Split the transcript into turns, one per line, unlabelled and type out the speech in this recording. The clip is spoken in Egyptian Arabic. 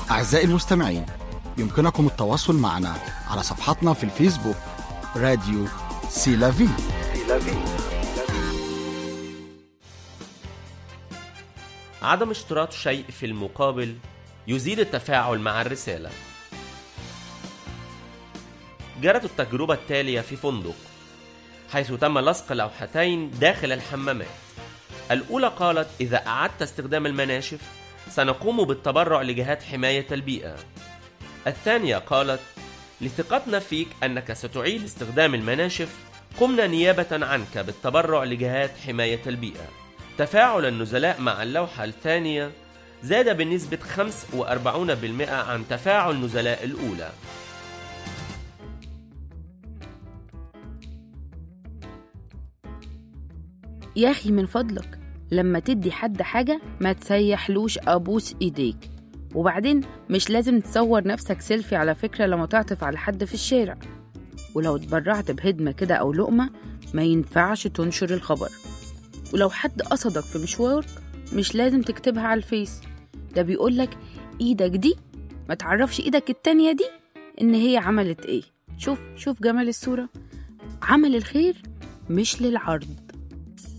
أعزائي المستمعين يمكنكم التواصل معنا على صفحتنا في الفيسبوك راديو سيلافي
عدم اشتراط شيء في المقابل يزيد التفاعل مع الرسالة جرت التجربة التالية في فندق حيث تم لصق لوحتين داخل الحمامات الأولى قالت إذا أعدت استخدام المناشف سنقوم بالتبرع لجهات حماية البيئة الثانية قالت لثقتنا فيك أنك ستعيد استخدام المناشف قمنا نيابة عنك بالتبرع لجهات حماية البيئة تفاعل النزلاء مع اللوحة الثانية زاد بنسبة 45% عن تفاعل نزلاء الأولى
يا أخي من فضلك لما تدي حد حاجة ما تسيحلوش أبوس إيديك وبعدين مش لازم تصور نفسك سيلفي على فكرة لما تعطف على حد في الشارع ولو اتبرعت بهدمة كده أو لقمة ما ينفعش تنشر الخبر ولو حد قصدك في مشوارك مش لازم تكتبها على الفيس ده بيقولك ايدك دي ما تعرفش ايدك التانية دي ان هي عملت ايه شوف شوف جمال الصورة عمل الخير مش للعرض